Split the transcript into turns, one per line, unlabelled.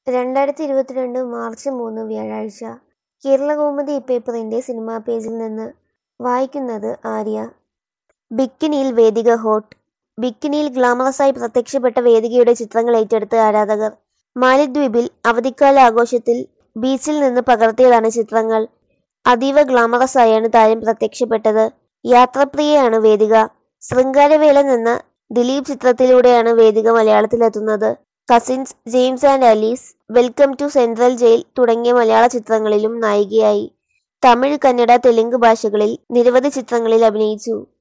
രണ്ടായിരത്തി ഇരുപത്തിരണ്ട് മാർച്ച് മൂന്ന് വ്യാഴാഴ്ച കേരളകൗമുദി പേപ്പറിന്റെ സിനിമാ പേജിൽ നിന്ന് വായിക്കുന്നത് ആര്യ ബിക്കിനിയിൽ വേദിക ഹോട്ട് ബിക്കിനിയിൽ ഗ്ലാമറസായി പ്രത്യക്ഷപ്പെട്ട വേദികയുടെ ചിത്രങ്ങൾ ഏറ്റെടുത്ത് ആരാധകർ മാലിദ്വീപിൽ അവധിക്കാല ആഘോഷത്തിൽ ബീച്ചിൽ നിന്ന് പകർത്തിയതാണ് ചിത്രങ്ങൾ അതീവ ഗ്ലാമറസായാണ് താരം പ്രത്യക്ഷപ്പെട്ടത് യാത്രപ്രിയയാണ് വേദിക ശൃംഗാരവേലൻ എന്ന ദിലീപ് ചിത്രത്തിലൂടെയാണ് വേദിക മലയാളത്തിലെത്തുന്നത് Cousins James and Alice welcome to central jail തുടങ്ങിയ മലയാള ചിത്രങ്ങളിലും നായികയായി തമിഴ് കന്നഡ തെലുങ്ക് ഭാഷകളിൽ നിരവധി ചിത്രങ്ങളിൽ അഭിനയിച്ചു